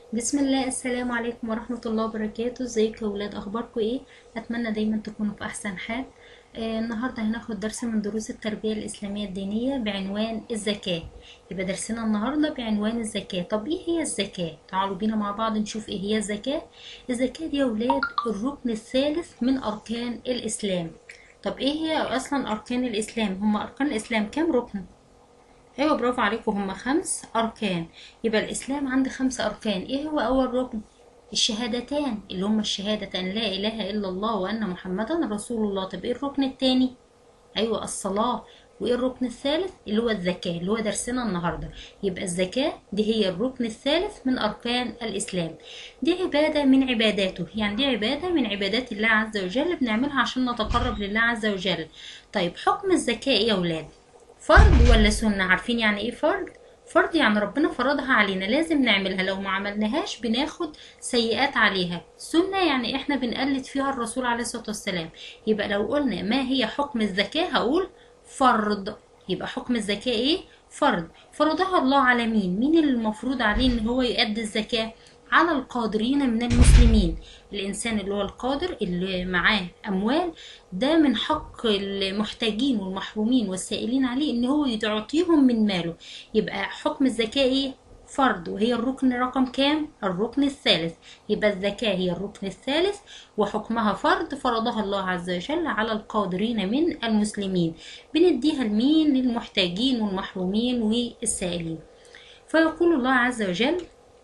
بسم الله السلام عليكم ورحمة الله وبركاته ازيكم يا ولاد اخباركم ايه اتمنى دايما تكونوا في احسن حال آه النهارده هناخد درس من دروس التربية الاسلامية الدينية بعنوان الزكاة يبقى درسنا النهارده بعنوان الزكاة طب ايه هي الزكاة تعالوا بينا مع بعض نشوف ايه هي الزكاة الزكاة دي يا ولاد الركن الثالث من اركان الاسلام طب ايه هي اصلا اركان الاسلام هما اركان الاسلام كام ركن ايوه برافو عليكم هم خمس اركان يبقى الاسلام عنده خمس اركان ايه هو اول ركن الشهادتان اللي هم الشهادة أن لا إله إلا الله وأن محمدا رسول الله طب إيه الركن التاني؟ أيوة الصلاة وإيه الركن الثالث؟ اللي هو الزكاة اللي هو درسنا النهاردة يبقى الزكاة دي هي الركن الثالث من أركان الإسلام دي عبادة من عباداته يعني دي عبادة من عبادات الله عز وجل بنعملها عشان نتقرب لله عز وجل طيب حكم الزكاة إيه يا ولاد؟ فرض ولا سنة عارفين يعني ايه فرض فرض يعني ربنا فرضها علينا لازم نعملها لو ما عملناهاش بناخد سيئات عليها سنة يعني احنا بنقلد فيها الرسول عليه الصلاة والسلام يبقى لو قلنا ما هي حكم الزكاة هقول فرض يبقى حكم الزكاة ايه فرض فرضها الله على مين مين اللي المفروض عليه ان هو يؤدي الزكاة على القادرين من المسلمين الإنسان اللي هو القادر اللي معاه أموال ده من حق المحتاجين والمحرومين والسائلين عليه إن هو يعطيهم من ماله يبقى حكم الزكاة إيه؟ فرض وهي الركن رقم كام؟ الركن الثالث يبقى الزكاة هي الركن الثالث وحكمها فرض فرضها الله عز وجل على القادرين من المسلمين بنديها لمين؟ للمحتاجين والمحرومين والسائلين فيقول الله عز وجل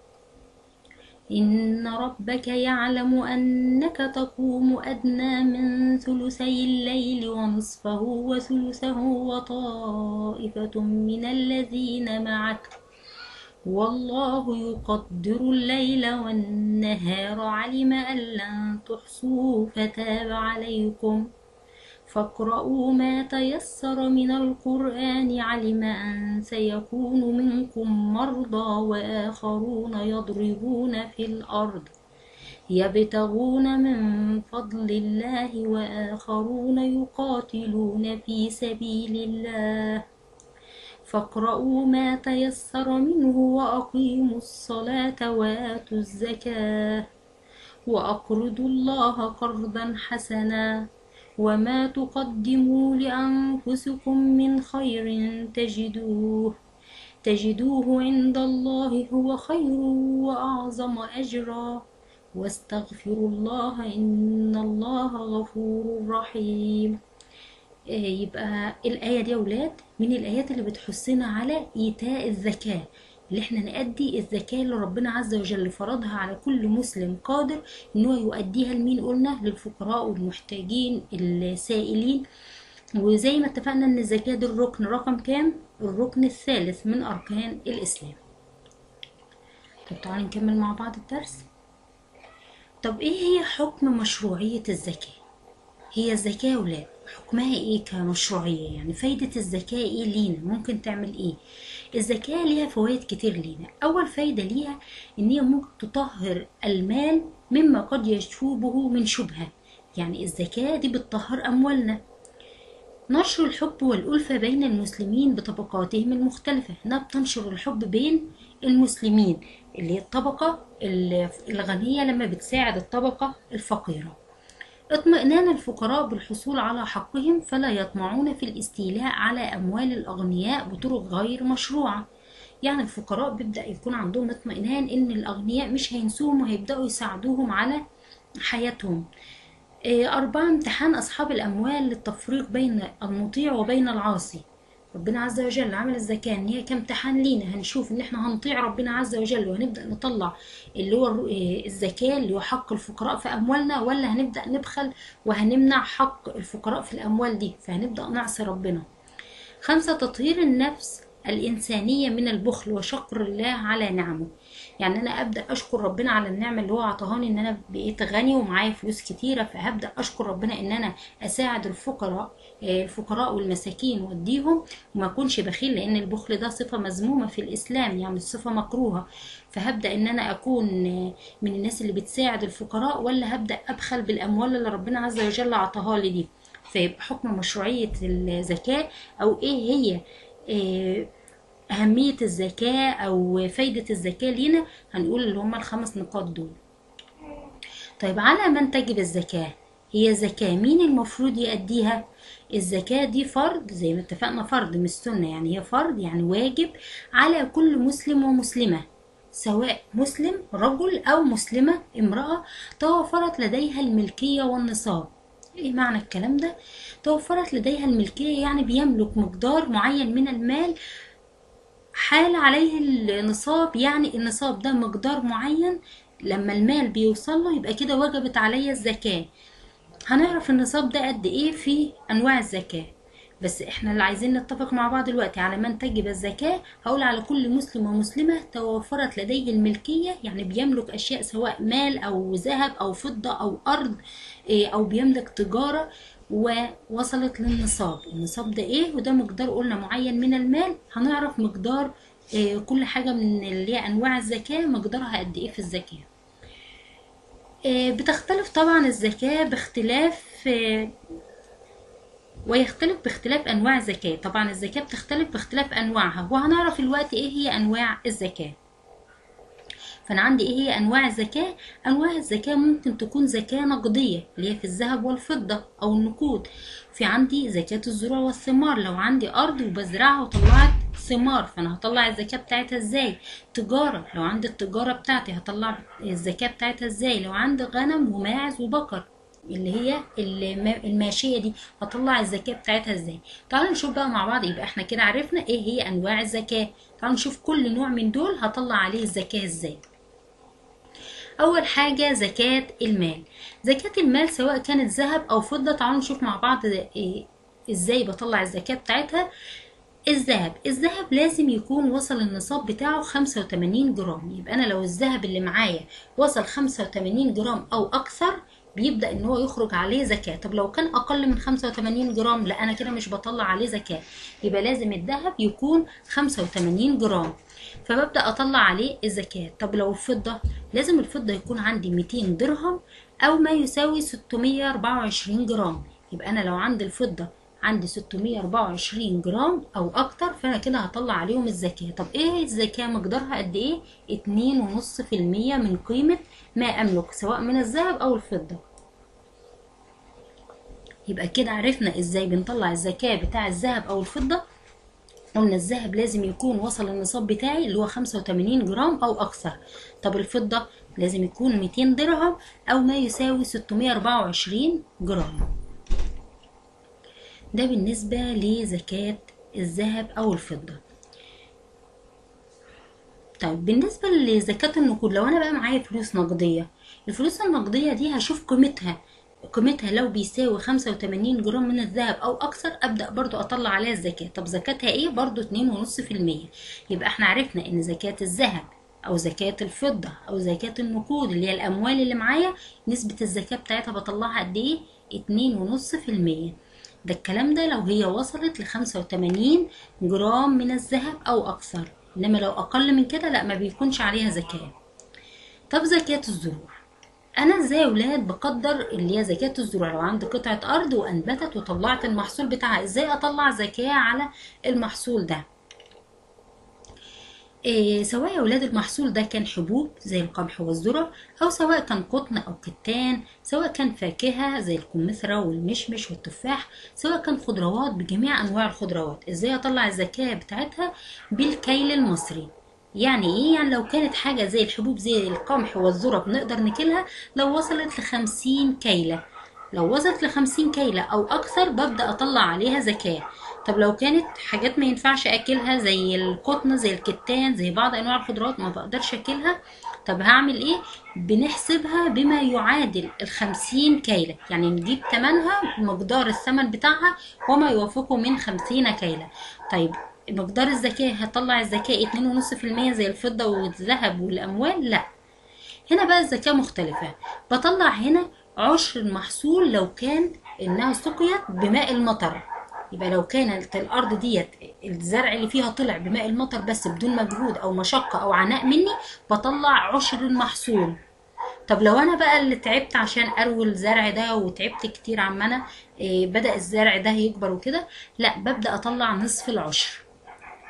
إن ربك يعلم أنك تقوم أدنى من ثلثي الليل ونصفه وثلثه وطائفة من الذين معك والله يقدر الليل والنهار علم أن لن تحصوا فتاب عليكم فاقرؤوا ما تيسر من القرآن علم أن سيكون منكم مرضى وآخرون يضربون في الأرض يبتغون من فضل الله وآخرون يقاتلون في سبيل الله فاقرؤوا ما تيسر منه وأقيموا الصلاة وآتوا الزكاة وأقرضوا الله قرضا حسنا وما تقدموا لأنفسكم من خير تجدوه تجدوه عند الله هو خير وأعظم أجرا واستغفروا الله إن الله غفور رحيم يبقى الآية دي يا ولاد من الآيات اللي بتحثنا على إيتاء الزكاة اللي احنا نأدي الزكاة اللي ربنا عز وجل فرضها على كل مسلم قادر ان هو يؤديها لمين قلنا للفقراء والمحتاجين السائلين وزي ما اتفقنا ان الزكاة دي الركن رقم كام الركن الثالث من اركان الاسلام طب تعالوا نكمل مع بعض الدرس طب ايه هي حكم مشروعية الزكاة هي الزكاة ولاد حكمها ايه كمشروعية يعني فايدة الزكاة ايه لينا ممكن تعمل ايه الزكاة ليها فوائد كتير لينا أول فايدة ليها إن هي ممكن تطهر المال مما قد يشوبه من شبهة يعني الزكاة دي بتطهر أموالنا نشر الحب والألفة بين المسلمين بطبقاتهم المختلفة إنها بتنشر الحب بين المسلمين اللي هي الطبقة الغنية لما بتساعد الطبقة الفقيرة اطمئنان الفقراء بالحصول على حقهم فلا يطمعون في الاستيلاء على أموال الأغنياء بطرق غير مشروعة يعني الفقراء بيبدأ يكون عندهم اطمئنان إن الأغنياء مش هينسوهم وهيبدأوا يساعدوهم على حياتهم أربعة امتحان أصحاب الأموال للتفريق بين المطيع وبين العاصي ربنا عز وجل عمل الزكاة ان هي كامتحان لينا هنشوف ان احنا هنطيع ربنا عز وجل وهنبدأ نطلع اللي هو الزكاة اللي هو حق الفقراء في اموالنا ولا هنبدأ نبخل وهنمنع حق الفقراء في الاموال دي فهنبدأ نعصي ربنا خمسة تطهير النفس الإنسانية من البخل وشكر الله على نعمه يعني أنا أبدأ أشكر ربنا على النعمة اللي هو عطاهاني إن أنا بقيت غني ومعايا فلوس كتيرة فهبدأ أشكر ربنا إن أنا أساعد الفقراء الفقراء والمساكين واديهم وما اكونش بخيل لان البخل ده صفه مذمومه في الاسلام يعني صفه مكروهه فهبدا ان انا اكون من الناس اللي بتساعد الفقراء ولا هبدا ابخل بالاموال اللي ربنا عز وجل عطاها لي دي فيبقى حكم مشروعيه الزكاه او ايه هي إيه أهمية الزكاة أو فايدة الزكاة لينا هنقول اللي هما الخمس نقاط دول طيب على من تجب الزكاة هي زكاة مين المفروض يأديها الزكاة دي فرض زي ما اتفقنا فرض مش سنة يعني هي فرض يعني واجب على كل مسلم ومسلمة سواء مسلم رجل أو مسلمة امرأة توفرت لديها الملكية والنصاب ايه معنى الكلام ده توفرت لديها الملكية يعني بيملك مقدار معين من المال حال عليه النصاب يعني النصاب ده مقدار معين لما المال بيوصل له يبقى كده وجبت عليا الزكاة هنعرف النصاب ده قد ايه في انواع الزكاة بس احنا اللي عايزين نتفق مع بعض دلوقتي على من تجب الزكاة هقول على كل مسلم ومسلمة توفرت لديه الملكية يعني بيملك اشياء سواء مال او ذهب او فضة او ارض إيه، او بيملك تجارة ووصلت للنصاب النصاب ده ايه وده مقدار قلنا معين من المال هنعرف مقدار إيه، كل حاجة من اللي هي انواع الزكاة مقدارها قد ايه في الزكاة إيه، بتختلف طبعا الزكاة باختلاف ويختلف باختلاف انواع الزكاة طبعا الزكاة بتختلف باختلاف انواعها وهنعرف الوقت ايه هي انواع الزكاة فانا عندي ايه هي انواع الزكاة انواع الزكاة ممكن تكون زكاة نقدية اللي هي في الذهب والفضة او النقود في عندي زكاة الزروع والثمار لو عندي ارض وبزرعها وطلعت ثمار فانا هطلع الزكاة بتاعتها ازاي تجارة لو عندي التجارة بتاعتي هطلع الزكاة بتاعتها ازاي لو عندي غنم وماعز وبقر اللي هي الماشيه دي هطلع الزكاه بتاعتها ازاي تعالوا نشوف بقى مع بعض يبقى احنا كده عرفنا ايه هي انواع الزكاه تعالوا نشوف كل نوع من دول هطلع عليه الزكاه ازاي اول حاجه زكاه المال زكاه المال سواء كانت ذهب او فضه تعالوا نشوف مع بعض إيه ازاي بطلع الزكاه بتاعتها الذهب الذهب لازم يكون وصل النصاب بتاعه 85 جرام يبقى انا لو الذهب اللي معايا وصل 85 جرام او اكثر بيبدا ان هو يخرج عليه زكاه طب لو كان اقل من 85 جرام لا انا كده مش بطلع عليه زكاه يبقى لازم الذهب يكون 85 جرام فببدا اطلع عليه الزكاه طب لو الفضه لازم الفضه يكون عندي 200 درهم او ما يساوي 624 جرام يبقى انا لو عندي الفضه عندي 624 جرام او اكتر فانا كده هطلع عليهم الزكاه طب ايه الزكاه مقدارها قد ايه 2.5% من قيمه ما املك سواء من الذهب او الفضه يبقى كده عرفنا ازاي بنطلع الزكاه بتاع الذهب او الفضه قلنا الذهب لازم يكون وصل النصاب بتاعي اللي هو 85 جرام او اكثر طب الفضه لازم يكون 200 درهم او ما يساوي 624 جرام ده بالنسبة لزكاة الذهب أو الفضة طيب بالنسبة لزكاة النقود لو أنا بقى معايا فلوس نقدية الفلوس النقدية دي هشوف قيمتها قيمتها لو بيساوي خمسة وتمانين جرام من الذهب أو أكثر أبدأ برضو أطلع عليها الزكاة طب زكاتها إيه برضو اتنين ونص في المية يبقى احنا عرفنا إن زكاة الذهب أو زكاة الفضة أو زكاة النقود اللي هي الأموال اللي معايا نسبة الزكاة بتاعتها بطلعها قد إيه اتنين ونص في المية ده الكلام ده لو هي وصلت لخمسة وتمانين جرام من الذهب أو أكثر إنما لو أقل من كده لا ما بيكونش عليها زكاة طب زكاة الزروع أنا ازاي يا ولاد بقدر اللي هي زكاة الزروع لو عندي قطعة أرض وأنبتت وطلعت المحصول بتاعها ازاي أطلع زكاة على المحصول ده إيه سواء يا ولاد المحصول ده كان حبوب زي القمح والذرة أو سواء كان قطن أو كتان سواء كان فاكهة زي الكمثرى والمشمش والتفاح سواء كان خضروات بجميع أنواع الخضروات إزاي أطلع الزكاة بتاعتها بالكيل المصري يعني ايه يعني لو كانت حاجة زي الحبوب زي القمح والذرة بنقدر نكلها لو وصلت لخمسين كيلة لو وصلت لخمسين كيلة أو أكثر ببدأ أطلع عليها زكاة طب لو كانت حاجات ما ينفعش اكلها زي القطن زي الكتان زي بعض انواع الخضروات ما بقدرش اكلها طب هعمل ايه بنحسبها بما يعادل الخمسين كيلة يعني نجيب تمنها مقدار الثمن بتاعها وما يوافقه من خمسين كيلة طيب مقدار الزكاة هطلع الزكاة اتنين ونص في المية زي الفضة والذهب والأموال لا هنا بقى الزكاة مختلفة بطلع هنا عشر المحصول لو كان إنها سقيت بماء المطر يبقى لو كانت الارض ديت الزرع اللي فيها طلع بماء المطر بس بدون مجهود او مشقه او عناء مني بطلع عشر المحصول طب لو انا بقى اللي تعبت عشان اروي الزرع ده وتعبت كتير عمانا إيه بدا الزرع ده يكبر وكده لا ببدا اطلع نصف العشر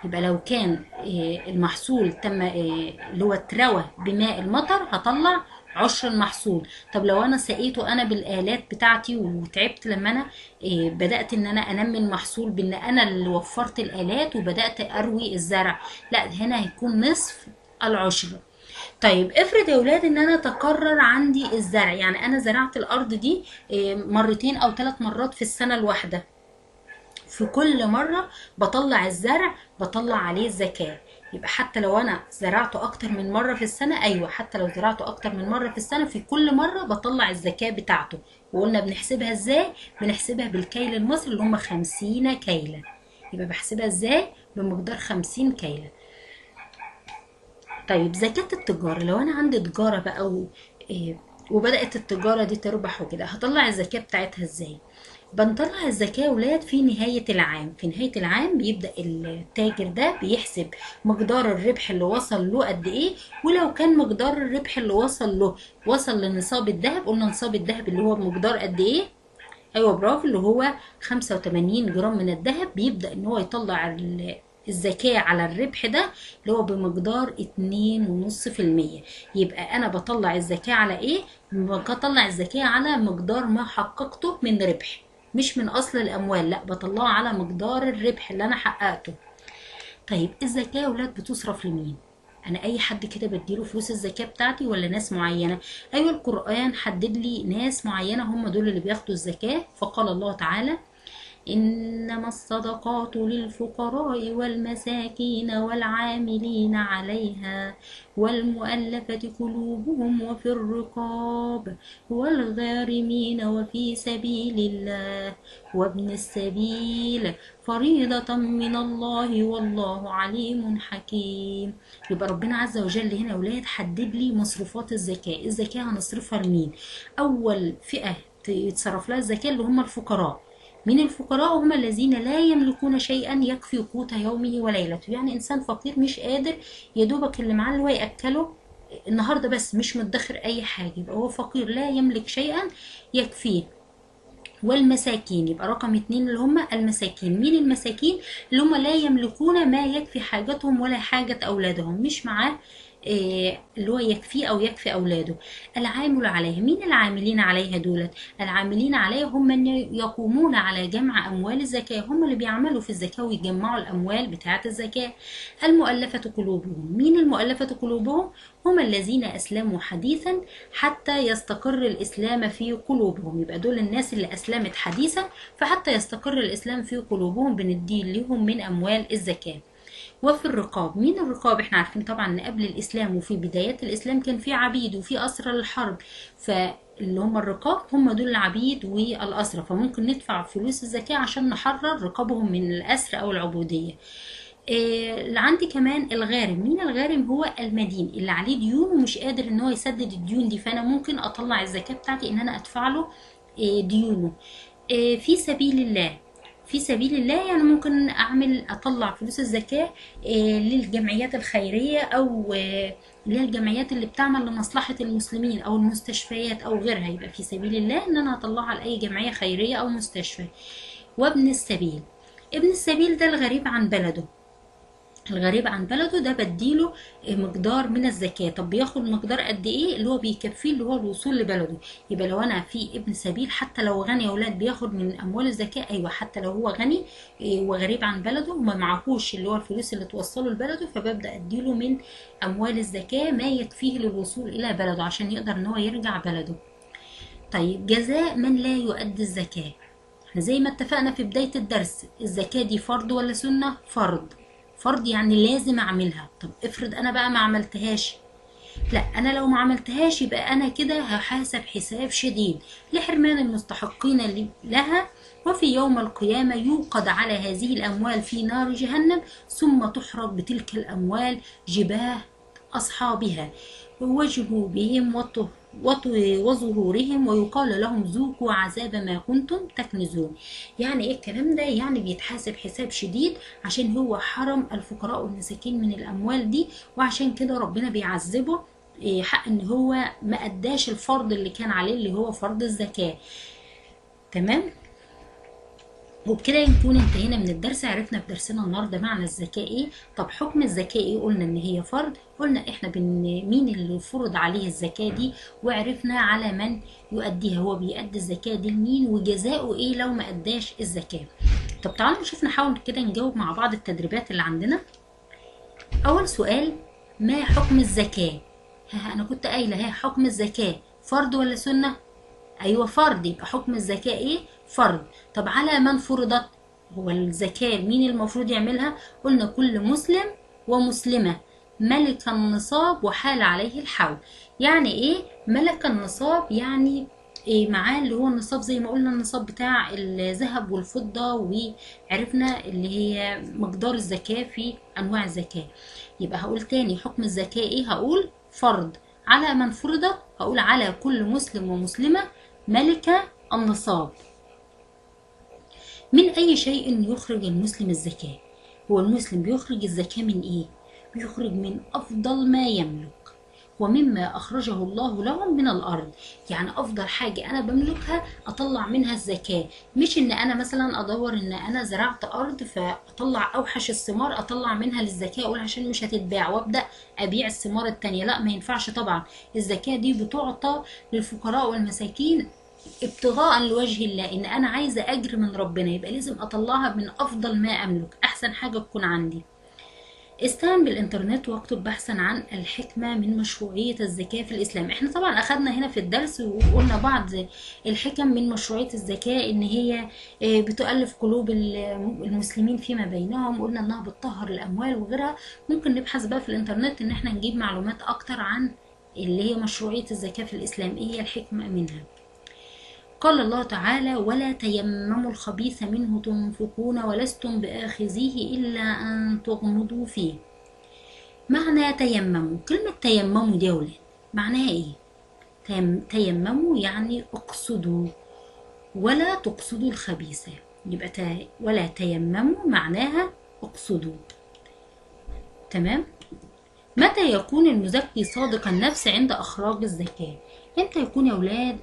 يبقى لو كان آه، المحصول تم آه، اللي هو اتروى بماء المطر هطلع عشر المحصول طب لو انا سقيته انا بالالات بتاعتي وتعبت لما انا آه، بدات ان انا انمي المحصول بان انا اللي وفرت الالات وبدات اروي الزرع لا هنا هيكون نصف العشر طيب افرض يا ولاد ان انا تكرر عندي الزرع يعني انا زرعت الارض دي آه، مرتين او ثلاث مرات في السنه الواحده في كل مرة بطلع الزرع بطلع عليه الزكاة يبقى حتى لو انا زرعته اكتر من مرة في السنة ايوه حتى لو زرعته اكتر من مرة في السنة في كل مرة بطلع الزكاة بتاعته وقلنا بنحسبها ازاي بنحسبها بالكيل المصري اللي هم خمسين كيلة يبقى بحسبها ازاي بمقدار خمسين كيلة طيب زكاة التجارة لو أنا عندي تجارة بقى و... إيه، وبدأت التجارة دي تربح وكده هطلع الزكاة بتاعتها ازاي؟ بنطلع الزكاة ولاد في نهاية العام في نهاية العام بيبدأ التاجر ده بيحسب مقدار الربح اللي وصل له قد ايه ولو كان مقدار الربح اللي وصل له وصل لنصاب الذهب قلنا نصاب الذهب اللي هو بمقدار قد ايه ايوه برافو اللي هو 85 جرام من الذهب بيبدأ ان هو يطلع ال- الزكاة على الربح ده اللي هو بمقدار اتنين ونص في المية يبقى أنا بطلع الزكاة على إيه؟ بطلع الزكاة على مقدار ما حققته من ربح مش من أصل الأموال لا بطلعه على مقدار الربح اللي أنا حققته طيب الزكاة يا ولاد بتصرف لمين؟ أنا أي حد كده بديله فلوس الزكاة بتاعتي ولا ناس معينة؟ أيوة القرآن حدد لي ناس معينة هم دول اللي بياخدوا الزكاة فقال الله تعالى إنما الصدقات للفقراء والمساكين والعاملين عليها والمؤلفة قلوبهم وفي الرقاب والغارمين وفي سبيل الله وابن السبيل فريضة من الله والله عليم حكيم يبقى ربنا عز وجل هنا يا ولاد حدد لي مصروفات الزكاة الزكاة هنصرفها لمين أول فئة يتصرف لها الزكاة اللي هم الفقراء من الفقراء هم الذين لا يملكون شيئا يكفي قوت يومه وليلته يعني انسان فقير مش قادر يا دوبك اللي معاه اللي هو ياكله النهارده بس مش مدخر اي حاجه يبقى هو فقير لا يملك شيئا يكفيه والمساكين يبقى رقم اتنين اللي هم المساكين مين المساكين اللي هم لا يملكون ما يكفي حاجتهم ولا حاجة أولادهم مش معاه إيه اللي هو يكفيه أو يكفي أولاده العامل عليها مين العاملين عليها دولت العاملين عليها هم من يقومون على جمع أموال الزكاة هم اللي بيعملوا في الزكاة ويجمعوا الأموال بتاعة الزكاة المؤلفة قلوبهم مين المؤلفة قلوبهم هم الذين أسلموا حديثا حتى يستقر الإسلام في قلوبهم يبقى دول الناس اللي أسلمت حديثا فحتى يستقر الإسلام في قلوبهم بندي لهم من أموال الزكاة وفي الرقاب مين الرقاب احنا عارفين طبعا ان قبل الاسلام وفي بدايات الاسلام كان في عبيد وفي اسرى للحرب فاللي هم الرقاب هم دول العبيد والاسرى فممكن ندفع فلوس الزكاة عشان نحرر رقابهم من الاسر او العبودية إيه اللي عندي كمان الغارم مين الغارم هو المدين اللي عليه ديون ومش قادر ان هو يسدد الديون دي فانا ممكن اطلع الزكاة بتاعتي ان انا ادفع له إيه ديونه إيه في سبيل الله في سبيل الله يعني ممكن اعمل اطلع فلوس الزكاة إيه للجمعيات الخيرية او إيه اللي هي الجمعيات اللي بتعمل لمصلحة المسلمين او المستشفيات او غيرها يبقى في سبيل الله ان انا اطلعها لاي جمعية خيرية او مستشفى وابن السبيل ابن السبيل ده الغريب عن بلده الغريب عن بلده ده بديله مقدار من الزكاة طب بياخد مقدار قد ايه اللي هو بيكفيه اللي هو الوصول لبلده يبقى لو انا في ابن سبيل حتى لو غني يا اولاد بياخد من اموال الزكاة ايوه حتى لو هو غني وغريب عن بلده وما معهوش اللي هو الفلوس اللي توصله لبلده فببدأ اديله من اموال الزكاة ما يكفيه للوصول الى بلده عشان يقدر ان هو يرجع بلده طيب جزاء من لا يؤدي الزكاة احنا زي ما اتفقنا في بداية الدرس الزكاة دي فرض ولا سنة فرض فرض يعني لازم اعملها طب افرض انا بقى ما عملتهاش لا انا لو ما عملتهاش يبقى انا كده هحاسب حساب شديد لحرمان المستحقين لها وفي يوم القيامة يوقد على هذه الأموال في نار جهنم ثم تحرق بتلك الأموال جباه أصحابها ووجهوا بهم وظهورهم ويقال لهم ذوقوا عذاب ما كنتم تكنزون يعني ايه الكلام ده يعني بيتحاسب حساب شديد عشان هو حرم الفقراء والمساكين من الاموال دي وعشان كده ربنا بيعذبه حق ان هو ما اداش الفرض اللي كان عليه اللي هو فرض الزكاة تمام وبكده نكون انتهينا من الدرس عرفنا في درسنا النهارده معنى الزكاة ايه طب حكم الزكاة ايه قلنا ان هي فرض قلنا احنا بن مين اللي فرض عليه الزكاة دي وعرفنا على من يؤديها هو بيؤدي الزكاة دي لمين وجزاؤه ايه لو ما اداش الزكاة طب تعالوا نشوف نحاول كده نجاوب مع بعض التدريبات اللي عندنا اول سؤال ما حكم الزكاة ها انا كنت قايله ها حكم الزكاة فرض ولا سنة ايوه فرض يبقى حكم الزكاة ايه فرض طب على من فرضت هو الزكاة مين المفروض يعملها قلنا كل مسلم ومسلمة ملك النصاب وحال عليه الحول يعني ايه ملك النصاب يعني إيه معاه اللي هو النصاب زي ما قلنا النصاب بتاع الذهب والفضة وعرفنا اللي هي مقدار الزكاة في أنواع الزكاة يبقى هقول تاني حكم الزكاة ايه هقول فرض على من فرضت هقول على كل مسلم ومسلمة ملك النصاب من أي شيء يخرج المسلم الزكاة هو المسلم بيخرج الزكاة من إيه؟ بيخرج من أفضل ما يملك ومما أخرجه الله لهم من الأرض يعني أفضل حاجة أنا بملكها أطلع منها الزكاة مش إن أنا مثلا أدور إن أنا زرعت أرض فأطلع أوحش الثمار أطلع منها للزكاة أقول عشان مش هتتباع وأبدأ أبيع الثمار التانية لا ما ينفعش طبعا الزكاة دي بتعطى للفقراء والمساكين ابتغاء لوجه الله ان انا عايزه اجر من ربنا يبقى لازم اطلعها من افضل ما املك احسن حاجه تكون عندي استعن بالانترنت واكتب بحثا عن الحكمه من مشروعيه الزكاه في الاسلام احنا طبعا اخدنا هنا في الدرس وقلنا بعض الحكم من مشروعيه الزكاه ان هي بتؤلف قلوب المسلمين فيما بينهم قلنا انها بتطهر الاموال وغيرها ممكن نبحث بقى في الانترنت ان احنا نجيب معلومات اكتر عن اللي هي مشروعيه الزكاه في الاسلام ايه هي الحكمه منها قال الله تعالى ولا تيمموا الخبيث منه تنفقون ولستم بآخذيه إلا أن تغمضوا فيه معنى تيمموا كلمة تيمموا دي ولاد معناها ايه تيمموا يعني اقصدوا ولا تقصدوا الخبيث يبقى تا ولا تيمموا معناها اقصدوا تمام متى يكون المزكي صادق النفس عند اخراج الزكاه امتى يكون يا ولاد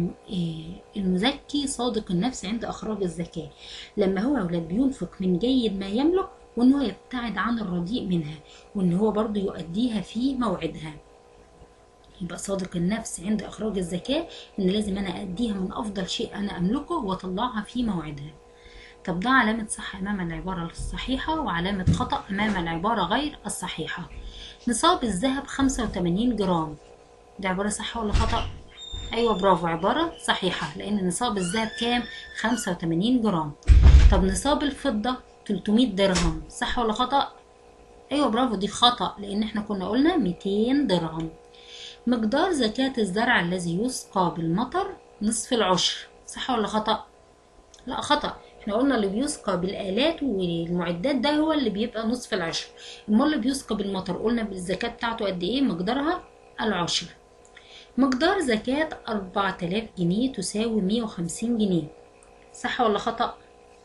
المزكي صادق النفس عند اخراج الزكاه لما هو يا ولاد بينفق من جيد ما يملك وان هو يبتعد عن الرديء منها وان هو برضو يؤديها في موعدها يبقى صادق النفس عند اخراج الزكاه ان لازم انا اديها من افضل شيء انا املكه واطلعها في موعدها طب ده علامة صح أمام العبارة الصحيحة وعلامة خطأ أمام العبارة غير الصحيحة نصاب الذهب 85 جرام دي عبارة صح ولا خطأ؟ أيوة برافو عبارة صحيحة لأن نصاب الذهب كام؟ 85 جرام طب نصاب الفضة 300 درهم صح ولا خطأ؟ أيوة برافو دي خطأ لأن احنا كنا قلنا 200 درهم مقدار زكاة الزرع الذي يسقى بالمطر نصف العشر صح ولا خطأ؟ لا خطأ احنا قلنا اللي بيسقى بالآلات والمعدات ده هو اللي بيبقى نصف العشر امال اللي بيسقى بالمطر قلنا بالزكاة بتاعته قد ايه مقدارها العشر مقدار زكاة 4000 جنيه تساوي 150 جنيه صح ولا خطأ؟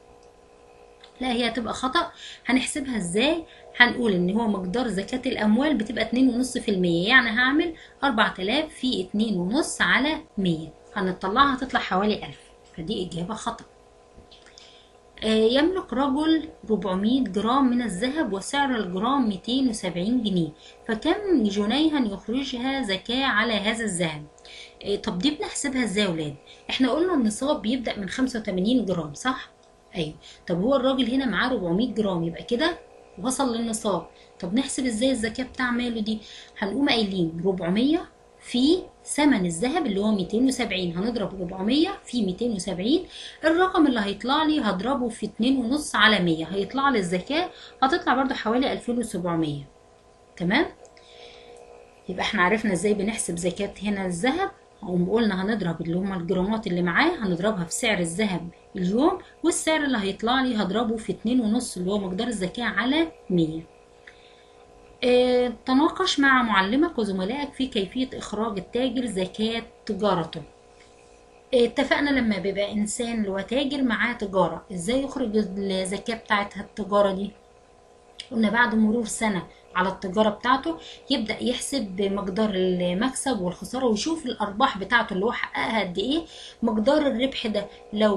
لا هي هتبقى خطأ هنحسبها ازاي؟ هنقول ان هو مقدار زكاة الاموال بتبقى اتنين ونص في المية يعني هعمل 4000 في اتنين ونص على مية هنطلعها هتطلع حوالي ألف فدي إجابة خطأ يملك رجل 400 جرام من الذهب وسعر الجرام 270 جنيه فكم جنيها يخرجها زكاة على هذا الذهب طب دي بنحسبها ازاي يا ولاد احنا قلنا النصاب بيبدأ من 85 جرام صح ايوه طب هو الراجل هنا معاه 400 جرام يبقى كده وصل للنصاب طب نحسب ازاي الزكاة بتاع ماله دي هنقوم قايلين 400 في ثمن الذهب اللي هو 270 هنضرب 400 في 270 الرقم اللي هيطلع لي هضربه في 2.5 على 100 هيطلع لي الزكاة هتطلع برضو حوالي 2700 تمام يبقى احنا عرفنا ازاي بنحسب زكاة هنا الذهب قوم قلنا هنضرب اللي هما الجرامات اللي معاه هنضربها في سعر الذهب اليوم والسعر اللي هيطلع لي هضربه في 2.5 اللي هو مقدار الزكاة على 100 اه تناقش مع معلمك وزملائك في كيفية إخراج التاجر زكاة تجارته اه اتفقنا لما بيبقى إنسان اللي هو تاجر معاه تجارة إزاي يخرج الزكاة بتاعتها التجارة دي قلنا بعد مرور سنة على التجارة بتاعته يبدأ يحسب مقدار المكسب والخسارة ويشوف الأرباح بتاعته اللي هو حققها قد إيه مقدار الربح ده لو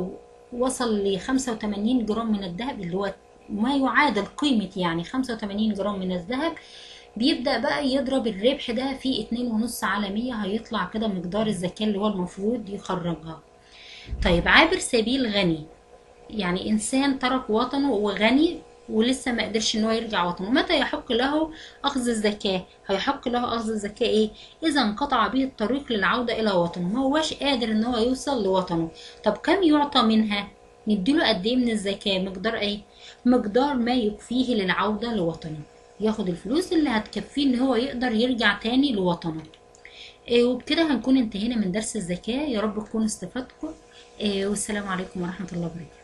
وصل ل 85 جرام من الذهب اللي هو ما يعادل قيمة يعني 85 جرام من الذهب بيبدأ بقى يضرب الربح ده في اتنين ونص على مية هيطلع كده مقدار الزكاة اللي هو المفروض يخرجها طيب عابر سبيل غني يعني انسان ترك وطنه وغني ولسه ما قدرش ان هو يرجع وطنه متى يحق له اخذ الزكاه هيحق له اخذ الزكاه ايه اذا انقطع به الطريق للعوده الى وطنه ما هوش قادر ان هو يوصل لوطنه طب كم يعطى منها نديله قد ايه من الزكاه مقدار ايه مقدار ما يكفيه للعوده لوطنه ياخد الفلوس اللي هتكفيه ان هو يقدر يرجع تاني لوطنه إيه وبكده هنكون انتهينا من درس الزكاه يا رب تكونوا استفدتوا إيه والسلام عليكم ورحمه الله وبركاته